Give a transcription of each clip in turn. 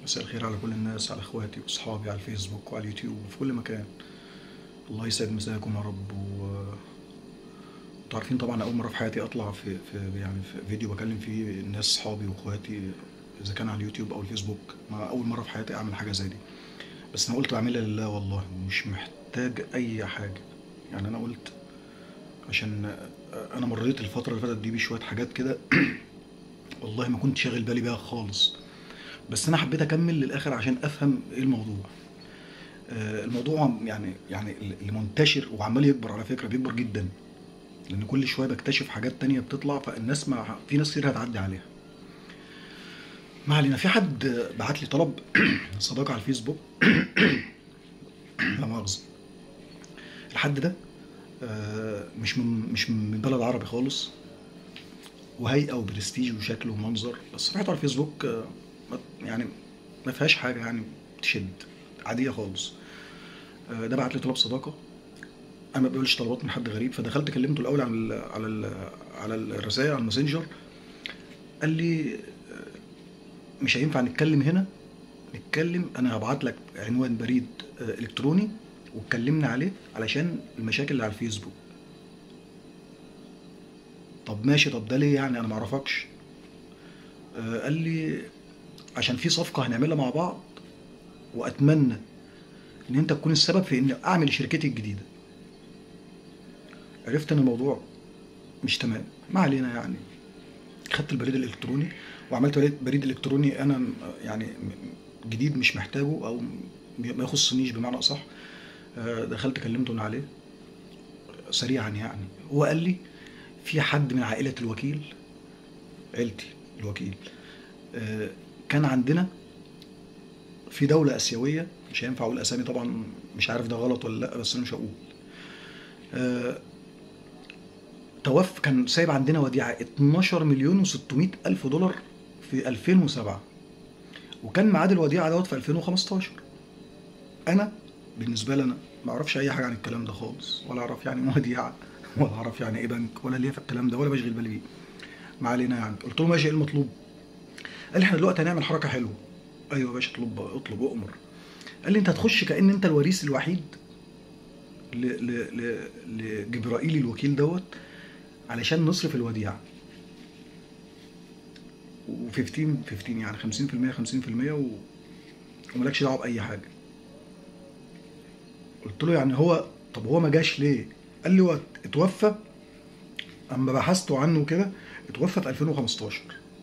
مساء الخير على كل الناس على اخواتي واصحابي على الفيسبوك وعلى اليوتيوب وفي كل مكان الله يسعد مساكم يا رب و انتوا عارفين طبعا اول مره في حياتي اطلع في, في يعني في فيديو بكلم فيه الناس صحابي واخواتي اذا كان على اليوتيوب او الفيسبوك ما اول مره في حياتي اعمل حاجه زي دي بس انا قلت بعملها لله والله مش محتاج اي حاجه يعني انا قلت عشان انا مريت الفتره اللي فاتت دي بشويه حاجات كده والله ما كنت شاغل بالي بيها خالص بس انا حبيت اكمل للاخر عشان افهم ايه الموضوع آه، الموضوع يعني يعني اللي منتشر وعمال يكبر على فكره بيكبر جدا لان كل شويه بكتشف حاجات تانية بتطلع فالناس ما في ناس كتير هتعدي عليها ما علينا في حد بعت لي طلب صداقه على الفيسبوك لا مؤاخذه الحد ده آه، مش من مش من بلد عربي خالص وهيئه وبرستيج وشكل ومنظر بس صفحته على الفيسبوك آه، ما- يعني ما فيهاش حاجه يعني تشد عاديه خالص آه، ده بعت لي طلب صداقه انا ما بقبلش طلبات من حد غريب فدخلت كلمته الاول على ال على ال على الرسائل على الماسنجر قال لي آه، مش هينفع نتكلم هنا نتكلم انا هبعت لك عنوان بريد آه، الكتروني واتكلمنا عليه علشان المشاكل اللي على الفيسبوك طب ماشي طب ده ليه يعني انا ما اعرفكش آه، قال لي عشان في صفقه هنعملها مع بعض واتمنى ان انت تكون السبب في اني اعمل شركتي الجديده عرفت ان الموضوع مش تمام ما علينا يعني خدت البريد الالكتروني وعملت بريد- بريد الكتروني انا م- يعني م- جديد مش محتاجه او م- ما يخصنيش بمعنى اصح آه، دخلت كلمته عليه سريعا يعني هو قال لي في حد من عائله الوكيل عيلتي الوكيل آه، كان عندنا في دولة آسيوية مش هينفع أقول أسامي طبعا مش عارف ده غلط ولا لأ بس أنا مش هقول آه، توفى كان سايب عندنا وديعة 12 مليون و600 ألف دولار في 2007 وكان ميعاد الوديعة دوت في 2015 أنا بالنسبة لي أنا ما أعرفش أي حاجة عن الكلام ده خالص ولا أعرف يعني إيه وديعة ولا أعرف يعني إيه بنك ولا ليا في الكلام ده ولا بشغل بالي بيه ما علينا يعني قلت له ماشي إيه المطلوب قال لي احنا دلوقتي هنعمل حركه حلوه ايوه يا باشا اطلب اطلب وامر قال لي انت هتخش كان انت الوريث الوحيد ل... ل... ل... لجبرائيل الوكيل دوت علشان نصرف الوديعه و15 15 يعني 50% 50% و... ومالكش دعوه باي حاجه قلت له يعني هو طب هو ما جاش ليه قال لي هو اتوفى اما بحثت عنه كده اتوفى في 2015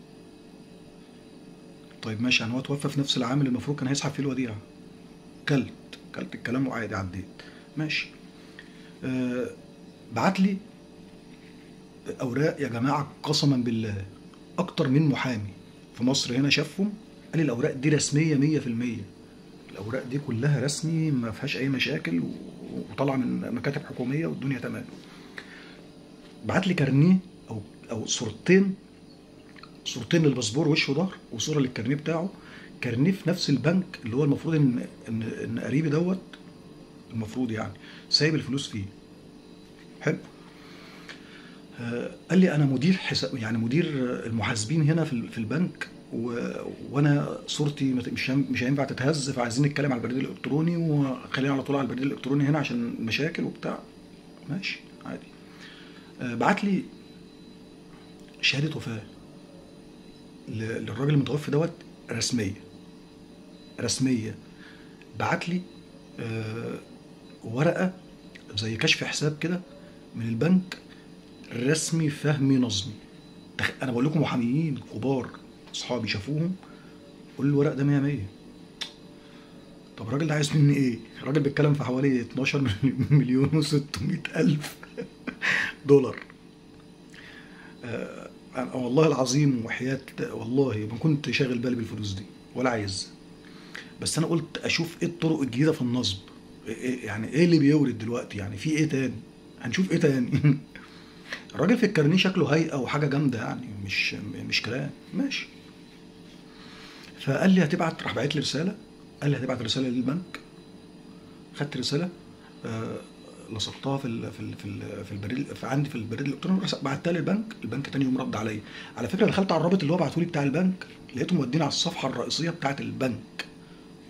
طيب ماشي يعني هو توفى في نفس العام اللي المفروض كان هيسحب فيه الوديعة كلت كلت الكلام وعادي عديت ماشي آه بعت لي اوراق يا جماعة قسما بالله اكتر من محامي في مصر هنا شافهم قال لي الاوراق دي رسمية مية في المية الاوراق دي كلها رسمي ما فيهاش اي مشاكل و- وطالعة من مكاتب حكومية والدنيا تمام بعت لي كارنيه او او صورتين صورتين للباسبور وش وظهر وصوره للكارنيه بتاعه كارنيه في نفس البنك اللي هو المفروض ان ان ان قريبي دوت المفروض يعني سايب الفلوس فيه حلو آه، قال لي انا مدير حساب يعني مدير المحاسبين هنا في ال- في البنك و... وانا صورتي مت- مش هين- مش هينفع تتهز فعايزين نتكلم على البريد الالكتروني وخلينا على طول على البريد الالكتروني هنا عشان المشاكل وبتاع ماشي عادي آه، بعت لي شهاده وفاه ل- للراجل المتوفي دوت رسميه رسميه بعت لي آه، ورقه زي كشف حساب كده من البنك رسمي فهمي نظمي تخ- انا بقول لكم محاميين كبار اصحابي شافوهم قول الورق ده 100 100 طب الراجل ده عايز مني ايه؟ الراجل بيتكلم في حوالي 12 مليون و600 الف دولار أنا والله العظيم وحياة والله ما كنت شاغل بالي بالفلوس دي ولا عايز بس انا قلت اشوف ايه الطرق الجديده في النصب إيه- إيه- يعني ايه اللي بيورد دلوقتي يعني في ايه تاني هنشوف ايه تاني الراجل في الكارنيه شكله هيئه وحاجه جامده يعني مش مش كلام ماشي فقال لي هتبعت راح باعت لي رساله قال لي هتبعت رساله للبنك خدت رساله آه، لصقتها في ال في ال في, ال في البريد في عندي في البريد الالكتروني رحت بعتها للبنك البنك تاني يوم رد عليا على فكره دخلت على الرابط اللي هو بعته لي بتاع البنك لقيته موديني على الصفحه الرئيسيه بتاعه البنك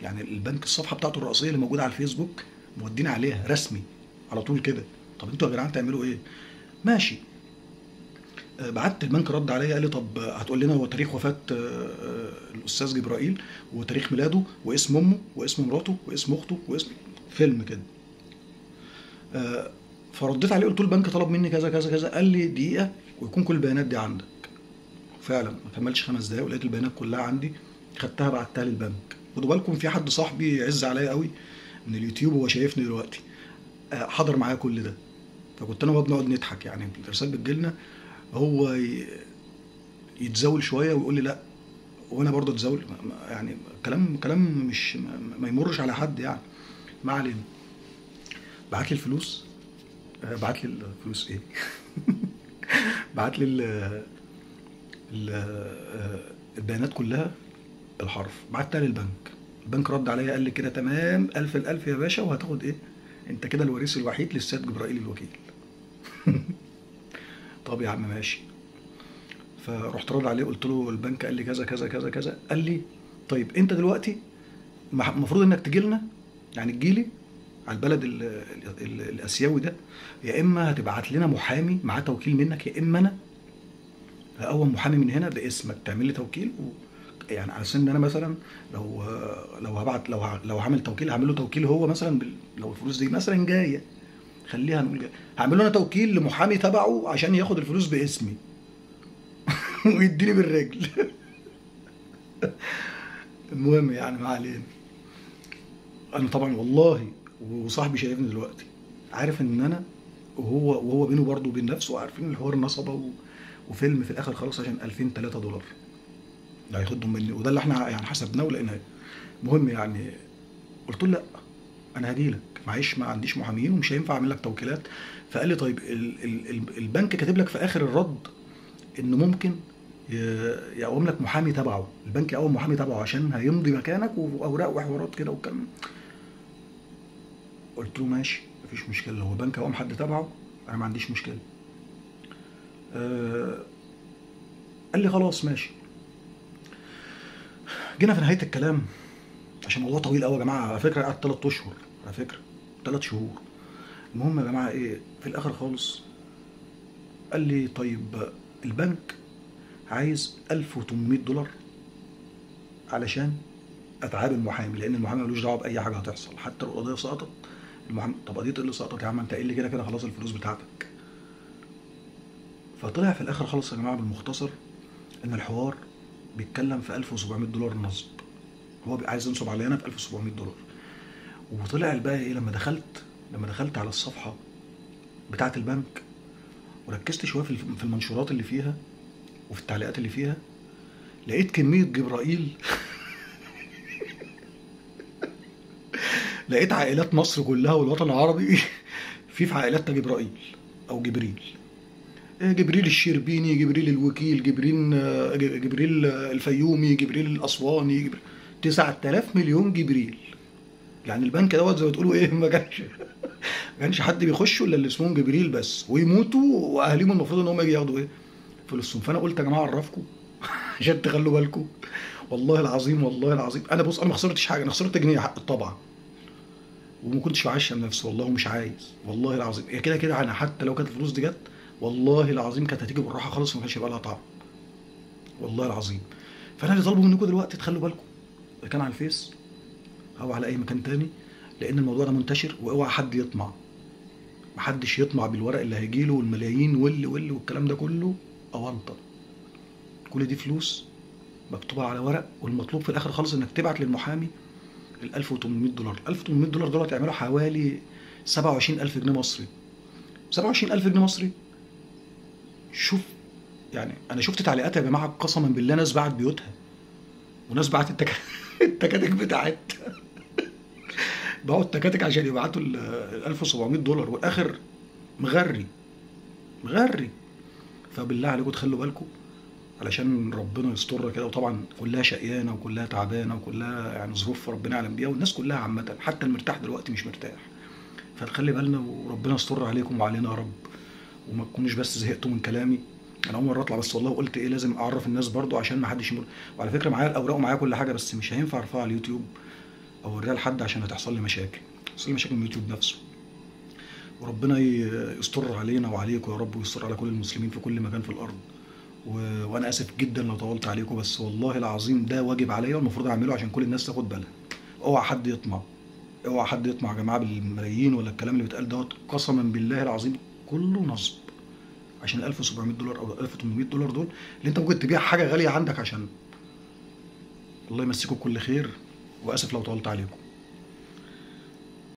يعني البنك الصفحه بتاعته الرئيسيه اللي موجوده على الفيسبوك مودين عليها رسمي على طول كده طب انتوا يا جدعان تعملوا ايه ماشي آه، بعت البنك رد عليا قال لي طب هتقول لنا هو تاريخ وفاه آه، آه، الاستاذ جبرائيل وتاريخ ميلاده واسم امه واسم مراته واسم اخته واسم فيلم كده آه، فرديت عليه قلت له البنك طلب مني كذا كذا كذا قال لي دقيقه ويكون كل البيانات دي عندك فعلا ما كملش خمس دقايق ولقيت البيانات كلها عندي خدتها بعتها للبنك خدوا بالكم في حد صاحبي يعز عليا قوي من اليوتيوب وهو شايفني دلوقتي آه، حضر معايا كل ده فكنت انا وهو بنقعد نضحك يعني الارسال بتجيلنا هو ي- يتزاول شويه ويقول لي لا وانا برضه اتزاول ما- ما- يعني كلام كلام مش ما, ما يمرش على حد يعني ما علينا بعت لي الفلوس آه، بعت لي الفلوس ايه بعت لي ال- ال- آه، البيانات كلها بالحرف بعتها للبنك البنك رد عليا قال لي كده تمام الف الالف يا باشا وهتاخد ايه انت كده الوريث الوحيد للسيد جبرائيل الوكيل طب يا عم ماشي فرحت رد عليه قلت له البنك قال لي كذا كذا كذا كذا قال لي طيب انت دلوقتي مح- المفروض انك تجي لنا يعني تجي لي على البلد ال ال ال الاسيوي ده يا اما هتبعت لنا محامي معاه توكيل منك يا اما انا اول محامي من هنا باسمك تعمل لي توكيل و يعني على سن انا مثلا لو لو هبعت لو ه- لو هعمل توكيل هعمل له توكيل هو مثلا بال لو الفلوس دي مثلا جايه خليها نقول جاية. هعمل له انا توكيل لمحامي تبعه عشان ياخد الفلوس باسمي ويديني بالرجل المهم يعني ما علينا انا طبعا والله وصاحبي شايفني دلوقتي عارف ان انا وهو وهو بينه برضه وبين نفسه عارفين الحوار نصبه و... وفيلم في الاخر خلاص عشان 2000 3 دولار ده هياخدهم مني وده اللي احنا يعني حسبناه ولقيناه المهم يعني قلت له لا انا هجي لك معيش ما عنديش محامين ومش هينفع اعمل لك توكيلات فقال لي طيب ال... ال... ال- البنك كاتب لك في اخر الرد انه ممكن ي- يقوم لك محامي تبعه البنك يقوم محامي تبعه عشان هيمضي مكانك واوراق وحوارات كده والكلام قلت له ماشي مفيش مشكله لو البنك يقوم حد تبعه انا ما عنديش مشكله آه قال لي خلاص ماشي جينا في نهايه الكلام عشان الموضوع طويل قوي يا جماعه على فكره قعدت ثلاث اشهر على فكره ثلاث شهور المهم يا جماعه ايه في الاخر خالص قال لي طيب البنك عايز 1800 دولار علشان اتعاب المحامي لان المحامي ملوش دعوه باي حاجه هتحصل حتى لو القضيه سقطت المحامي طب قضيه ايه اللي سقطت يا عم انت قايل لي كده كده خلاص الفلوس بتاعتك فطلع في الاخر خالص يا جماعه بالمختصر ان الحوار بيتكلم في 1700 دولار نصب هو بي- عايز ينصب عليا انا ب 1700 دولار وطلع الباقي ايه لما دخلت لما دخلت على الصفحه بتاعه البنك وركزت شويه في الف- في المنشورات اللي فيها وفي التعليقات اللي فيها لقيت كميه جبرائيل لقيت عائلات مصر كلها والوطن العربي في في عائلاتنا جبرائيل او جبريل إيه جبريل الشربيني جبريل الوكيل جبريل آه، ج- جبريل آه، الفيومي جبريل الاسواني جبريل 9000 مليون جبريل يعني البنك دوت زي ما تقولوا ايه ما كانش ما كانش حد بيخشوا الا اللي اسمهم جبريل بس ويموتوا واهاليهم المفروض ان هم يجي ياخدوا ايه فلوسهم فانا قلت يا جماعه اعرفكم عشان تخلوا بالكم والله العظيم والله العظيم انا بص انا ما خسرتش حاجه انا خسرت جنيه حق الطبعه وما كنتش معشم نفسي والله ومش عايز والله العظيم هي كده كده انا حتى لو كانت الفلوس دي جت والله العظيم كانت هتيجي بالراحه خالص وما كانش يبقى لها طعم والله العظيم فانا اللي طالبه منكم دلوقتي تخلوا بالكم اذا كان على الفيس او على اي مكان تاني لان الموضوع ده منتشر واوعى حد يطمع محدش يطمع بالورق اللي هيجيله والملايين واللي واللي والكلام ده كله اونطه كل دي فلوس مكتوبه على ورق والمطلوب في الاخر خالص انك تبعت للمحامي ال 1800 دولار 1800 دولار دول يعملوا حوالي 27000 جنيه مصري 27000 جنيه مصري شوف يعني انا شفت تعليقات يا جماعه قسما بالله ناس باعت بيوتها وناس باعت التك... التكاتك بتاعتها باعوا التكاتك عشان يبعتوا ال 1700 دولار والاخر مغري مغري فبالله عليكم تخلوا بالكم علشان ربنا يسترها كده وطبعا كلها شقيانه وكلها تعبانه وكلها يعني ظروف ربنا يعلم بيها والناس كلها عامه حتى المرتاح دلوقتي مش مرتاح فتخلي بالنا وربنا يستر عليكم وعلينا يا رب وما تكونوش بس زهقتوا من كلامي انا اول مره اطلع بس والله قلت ايه لازم اعرف الناس برضو عشان ما حدش يمر وعلى فكره معايا الاوراق ومعايا كل حاجه بس مش هينفع ارفعها على اليوتيوب اوريها لحد عشان هتحصل لي مشاكل هتحصل لي مشاكل من اليوتيوب نفسه وربنا ي- يستر علينا وعليكم يا رب ويستر على كل المسلمين في كل مكان في الارض و... وانا اسف جدا لو طولت عليكم بس والله العظيم ده واجب عليا والمفروض اعمله عشان كل الناس تاخد بالها اوعى حد يطمع اوعى حد يطمع يا جماعه بالملايين ولا الكلام اللي بيتقال دوت قسما بالله العظيم كله نصب عشان ال 1700 دولار او ال 1800 دولار دول اللي انت ممكن تبيع حاجه غاليه عندك عشان الله يمسكم بكل خير واسف لو طولت عليكم